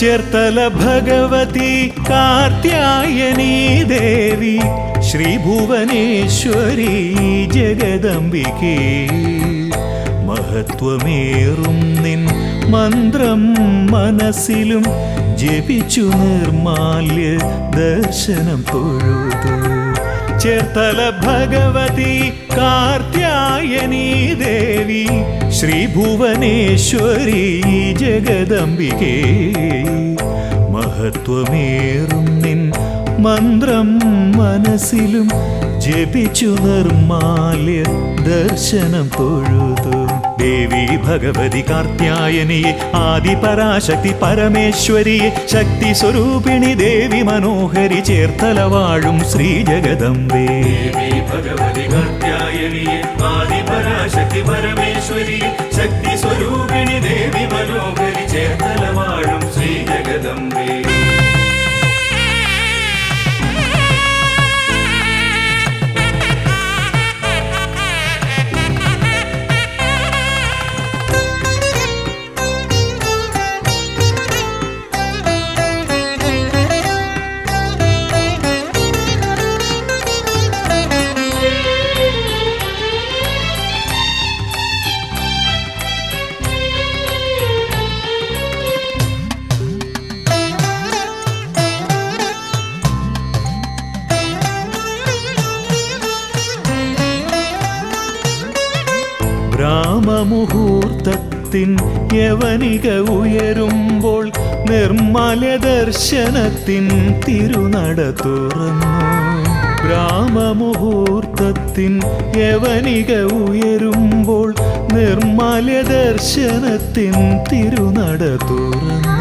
ചേർത്തല ഭഗവതി കാർത്യായനീ ദേവി ശ്രീഭുവനേശ്വരി ജഗദംബികേ മഹത്വമേറും നിൻ മന്ത്രം മനസ്സിലും ജപിച്ചു നിർമാല്യ ദർശനം തൊഴുതു ചേർത്തല ഭഗവതി കാർത്യായനീ ദേവി ശ്രീഭുവനേശ്വരി ജഗദംബികേ മഹത്വമേറും നിൻ മന്ത്രം മനസ്സിലും ജപിച്ചു നിർമാല്യ ദർശനം തൊഴുതു ദേവി ഭഗവതി കാർത്യായനിയെ ആദിപരാശക്തി പരമേശ്വരിയെ ശക്തി സ്വരൂപിണി ദേവി മനോഹരി ചേർത്തല വാഴും ശ്രീ ജഗദംബേ ദേവി ഭഗവതി കാർത്യായനിയെ ആദിപരാശക്തി പരമേശ്വരി ശക്തി സ്വരൂപിണി ദേവി മനോഹരി ചേർത്തല വാഴും ശ്രീ ജഗദംബേ ബ്രാഹ്മമുഹൂർത്തത്തിൻ യവനിക ഉയരുമ്പോൾ നിർമ്മല ദർശനത്തിൻ തിരുനട തുറന്നു ബ്രാഹ്മമുഹൂർത്തത്തിൻ യവനിക ഉയരുമ്പോൾ നിർമ്മല ദർശനത്തിൻ തിരുനട തുറന്നു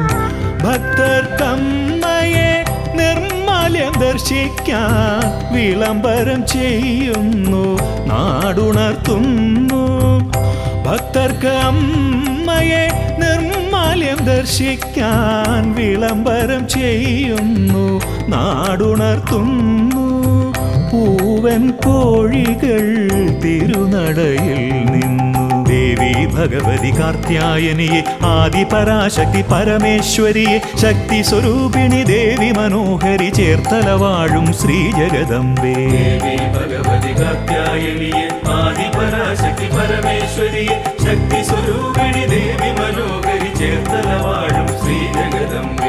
ഭക്തർക്കമ്മയെ നിർമ്മല്യം ദർശിക്കാൻ വിളംബരം ചെയ്യുന്നു നാടുണർത്തുന്നു ഭക്തർക്ക് അമ്മയെ നിർമ്മാല്യം ദർശിക്കാൻ വിളംബരം ചെയ്യുന്നു നാടുണർത്തുന്നു പൂവൻ കോഴികൾ തിരുനടയിൽ നിന്നു ദേവി ഭഗവതി കാർത്യായനിയെ ആദിപരാശക്തി പരമേശ്വരിയെ ശക്തി സ്വരൂപിണി ദേവി മനോഹരി ചേർത്തല വാഴും ശ്രീ ജഗദംബേ ദേവി ഭഗവതി കാർത്യായനിയെ ആദിപരാശക്തി പരമേശ്വരിയെ ശക്തി സ്വരൂപിണി ദേവി മനോഹരി ചേർത്തല വാഴും ശ്രീ ജഗദംബേ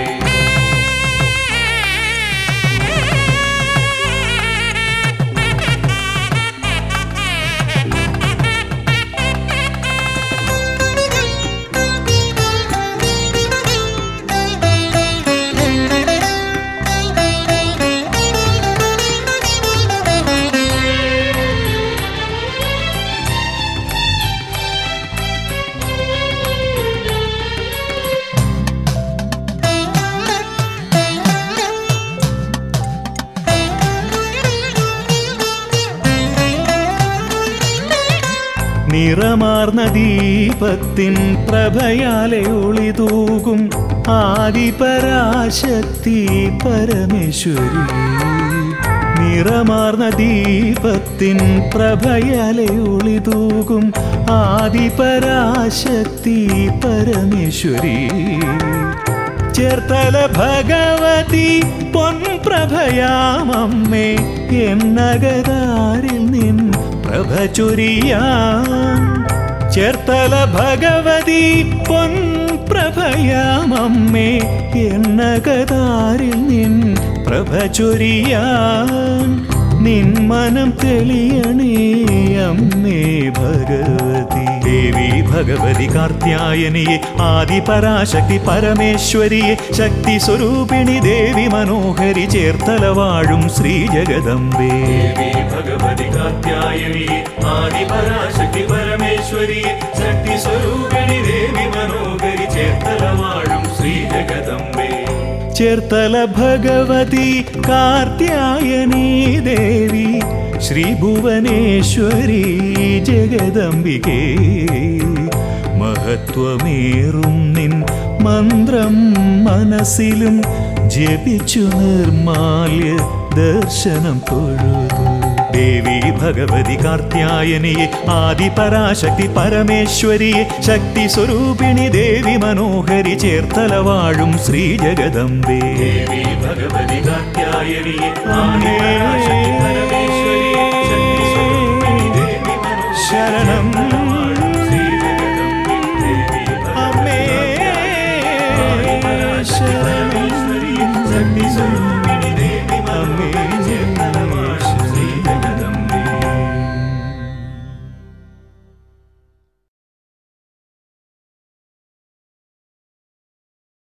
നിറമാർന്ന ദീപത്തിൻ പ്രഭയാലെ ഒളിതൂകും ആദിപരാശക്തി പരമേശ്വരി നിറമാർന്ന ദീപത്തിൻ പ്രഭയാലെ ഒളിതൂകും ആദിപരാശക്തി പരമേശ്വരി ചേർത്തല ഭഗവതി പൊൻപ്രഭയാമമ്മേ എന്നകതാരിൽ നിൻ പ്രഭ ചൊരിയാൻ ചേർത്തല ഭഗവതി പൊൻപ്രഭയാമമ്മേ എന്നകതാരിൽ നിൻ പ്രഭ ചൊരിയാൻ നിൻ മനം തെളിയണേ അമ്മേ ഭഗവതി ദേവി ഭഗവതി കാർത്യായനിയെ ആദിപരാശക്തി പരമേശ്വരിയെ ശക്തി സ്വരൂപിണി ദേവി മനോഹരി ചേർത്തല വാഴും ശ്രീ ജഗദംബേ ദേവി ഭഗവതി കാർത്യായനിയെ ആദിപരാശക്തി പരമേശ്വരിയെ ശക്തി സ്വരൂപിണി ദേവി മനോഹരി ചേർത്തല വാഴും ശ്രീ ജഗദംബേ ചേർത്തല ഭഗവതി കാർത്യായനീ ദേവി ശ്രീഭുവനേശ്വരി ജഗദംബികേ മഹത്വമേറും നിൻ മന്ത്രം മനസ്സിലും ജപിച്ചു നിർമാല്യ ദർശനം തൊഴുതു ദേവി ഭഗവതി കാർത്യായനിയെ ആദിപരാശക്തി പരമേശ്വരിയെ ശക്തി സ്വരൂപിണി ദേവി മനോഹരി ചേർത്തല വാഴും ശ്രീ ജഗദംബേ ദേവി ഭഗവതി കാത്യായനിയെ ആദിപരാശക്തി പരമേശ്വരിയെ ശക്തി സ്വരൂപിണി ദേവി മനോഹരി ശരണം